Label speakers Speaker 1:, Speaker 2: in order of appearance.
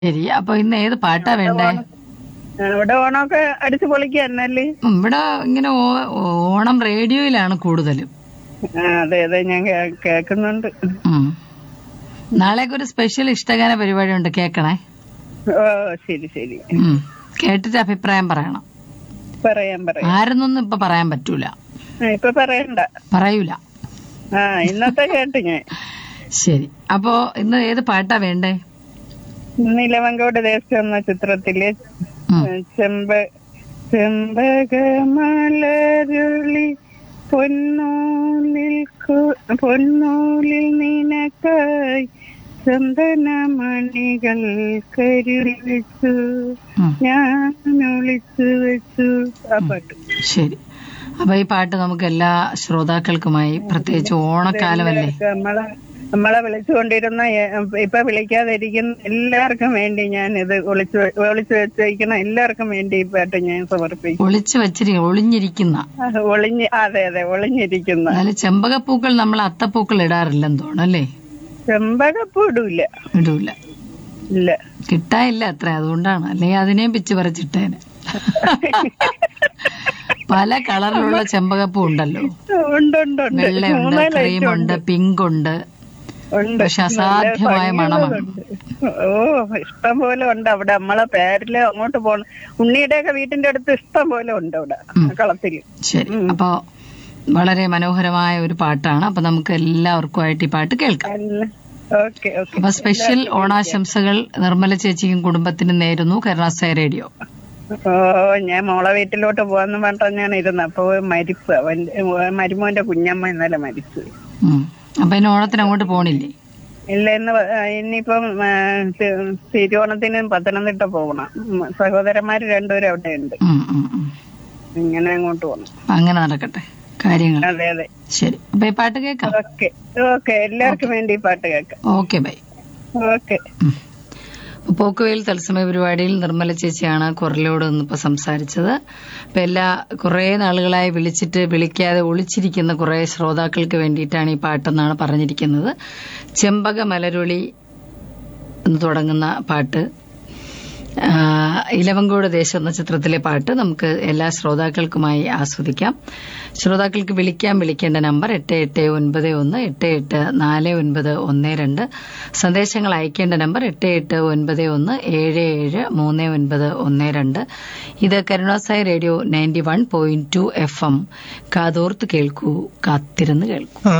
Speaker 1: ശരി അപ്പൊ ഇന്ന് ഏത് പാട്ടാ വേണ്ടേ
Speaker 2: ആ, ഇവിടെ ഓണമൊക്കെ അടിച്ചു പൊളിക്കാന്നല്ലേ
Speaker 1: ഉം, ഇവിടെ ഇങ്ങനെ ഓ- ഓണം റേഡിയോയിലാണ് കൂടുതലും
Speaker 2: ആ അതെ അതെ ഞാൻ കേ- കേൾക്കുന്നുണ്ട്
Speaker 1: ഉം. നാളേക്ക് ഒരു സ്പെഷ്യൽ ഇഷ്ടഗാന പരിപാടി ഉണ്ട് കേക്കണേ
Speaker 2: ഓ ശരി ശരി
Speaker 1: ഉം. കേട്ടിട്ട് അഭിപ്രായം പറയണം
Speaker 2: പറയാം പറയാം
Speaker 1: ആരെന്നൊന്നും ഇപ്പൊ പറയാൻ പറ്റൂല
Speaker 2: ആ, ഇപ്പൊ പറയണ്ട
Speaker 1: പറയൂല
Speaker 2: ആ ഇന്നത്തെ കേട്ട് ഞാൻ
Speaker 1: ശരി അപ്പോ ഇന്ന് ഏത് പാട്ടാ വേണ്ടേ
Speaker 2: നിലവങ്കോട് ദേശം എന്ന ചിത്രത്തില്
Speaker 1: ഉം.
Speaker 2: ചെമ്പ ചെമ്പകമലരുളി പൊന്നൂലിൽ കു- പൊന്നൂലിൽ നിനക്കായി ചന്ദനമണികൾ കരുതി വെച്ചു
Speaker 1: ഉം.
Speaker 2: ഞാൻ ഒളിച്ചു വെച്ചു ആ പാട്ട്
Speaker 1: ശരി അപ്പൊ ഈ പാട്ട് നമുക്ക് എല്ലാ ശ്രോതാക്കൾക്കുമായി പ്രത്യേകിച്ച് ഓണക്കാലമല്ലേ
Speaker 2: നമ്മളെ നമ്മളെ വിളിച്ചുകൊണ്ടിരുന്ന എ- ഇപ്പൊ വിളിക്കാതിരിക്കുന്ന എല്ലാവർക്കും വേണ്ടി ഞാൻ ഇത് ഒളിച്ചു വെ- ഒളിച്ചു വെച്ചിരിക്കുന്ന എല്ലാവർക്കും വേണ്ടി ഈ പാട്ട് ഞാൻ സമർപ്പിക്കും
Speaker 1: ഒളിച്ചു വച്ചിരി ഒളിഞ്ഞിരിക്കുന്ന
Speaker 2: ആ, ഒളിഞ്ഞ് അതെ അതെ ഒളിഞ്ഞിരിക്കുന്ന
Speaker 1: എന്നാലും ചെമ്പകപ്പൂക്കൾ നമ്മൾ അത്തപ്പൂക്കൾ ഇടാറില്ലെന്ന് തോന്നുന്നു അല്ലേ
Speaker 2: ചെമ്പകപ്പൂ ഇടൂല
Speaker 1: ഇടൂല
Speaker 2: ഇല്ല
Speaker 1: കിട്ടാനില്ല അത്ര അതുകൊണ്ടാണ് അല്ലെങ്കിൽ അതിനെയും പിച്ച് പറിച്ചിട്ടേനെ പല കളറിലുള്ള ചെമ്പകപ്പൂ ഉണ്ടല്ലോ
Speaker 2: ഉണ്ട് ഉണ്ട് ഉണ്ട്
Speaker 1: വെള്ളയുണ്ട്
Speaker 2: മൂന്നാല് item
Speaker 1: ക്രീമുണ്ട് പിങ്ക് ഉണ്ട്
Speaker 2: ഉണ്ട്
Speaker 1: പക്ഷെ അസാധ്യമായ മണമാണ്
Speaker 2: ഓ ഇഷ്ടം പോലെ ഉണ്ട് അവിടെ നമ്മളെ പേരില് അങ്ങോട്ട് പോണ ഉണ്ണിയുടെ ഒക്കെ വീട്ടിന്റെ അടുത്ത് ഇഷ്ടം പോലെ ഉണ്ട് അവിടെ കളത്തില്
Speaker 1: ശരി അപ്പോ വളരെ മനോഹരമായ ഒരു പാട്ടാണ് അപ്പൊ നമുക്ക് എല്ലാവർക്കുമായിട്ട് ഈ പാട്ട് കേൾക്കാം
Speaker 2: ഓക്കെ ഓക്കെ
Speaker 1: അപ്പൊ സ്പെഷ്യൽ ഓണാശംസകൾ നിർമ്മല ചേച്ചിക്കും കുടുംബത്തിനും നേരുന്നു കരുണാസായ റേഡിയോ
Speaker 2: ഓ ഞാൻ മോളെ വീട്ടിലോട്ട് പോവാന്ന് പറഞ്ഞാണ് ഇരുന്നത് അപ്പൊ മരിപ്പ് അവന്റെ മരുമോന്റെ കുഞ്ഞമ്മ ഇന്നലെ മരിച്ചു
Speaker 1: ഉം. അപ്പൊ ഇനി ഓണത്തിന് അങ്ങോട്ട് പോണില്ലേ
Speaker 2: ഇല്ല ഇന്ന് വ- ആ, ഇനിയിപ്പം ആ, തി- തിരുവോണത്തിന് പത്തനംതിട്ട പോകണം ഉം, സഹോദരന്മാര് രണ്ടുപേരും അവിടെ ഉണ്ട്
Speaker 1: ഉം, ഉം, ഉം.
Speaker 2: ഇങ്ങനെ അങ്ങോട്ട് പോകണം
Speaker 1: അപ്പൊ അങ്ങനെ നടക്കട്ടെ കാര്യങ്ങൾ
Speaker 2: അതെ അതെ
Speaker 1: ശരി അപ്പൊ ഈ പാട്ട് കേൾക്കാം
Speaker 2: ഓക്കെ ഓക്കെ എല്ലാവർക്കും വേണ്ടി ഈ പാട്ട് കേൾക്കാം
Speaker 1: ഓക്കെ ബൈ
Speaker 2: ഓക്കെ
Speaker 1: ഉം. അപ്പൊ പോക്കുവെയിൽ തത്സമയ പരിപാടിയിൽ നിർമ്മല ചേച്ചിയാണ് കുറലോട് ഇന്നിപ്പോ സംസാരിച്ചത് അപ്പൊ എല്ലാ കുറെ നാളുകളായി വിളിച്ചിട്ട് വിളിക്കാതെ ഒളിച്ചിരിക്കുന്ന കുറെ ശ്രോതാക്കൾക്ക് വേണ്ടിയിട്ടാണ് ഈ പാട്ടെന്നാണ് പറഞ്ഞിരിക്കുന്നത് ചെമ്പക മലരൊളി എന്ന് തുടങ്ങുന്ന പാട്ട് ആ, ഇലവങ്കോട് ദേശം എന്ന ചിത്രത്തിലെ പാട്ട് നമുക്ക് എല്ലാ ശ്രോതാക്കൾക്കുമായി ആസ്വദിക്കാം ശ്രോതാക്കൾക്ക് വിളിക്കാൻ വിളിക്കേണ്ട നമ്പർ എട്ട് എട്ട് ഒൻപത് ഒന്ന് എട്ട് എട്ട് നാല് ഒൻപത് ഒന്ന് രണ്ട് സന്ദേശങ്ങൾ അയക്കേണ്ട നമ്പർ എട്ട് എട്ട് ഒൻപത് ഒന്ന് ഏഴ് ഏഴ് മൂന്ന് ഒൻപത് ഒന്ന് രണ്ട് ഇത് കരുണാസായി radio ninety one point two F M കാതോർത്ത് കേൾക്കൂ കാത്തിരുന്ന് കേൾക്കൂ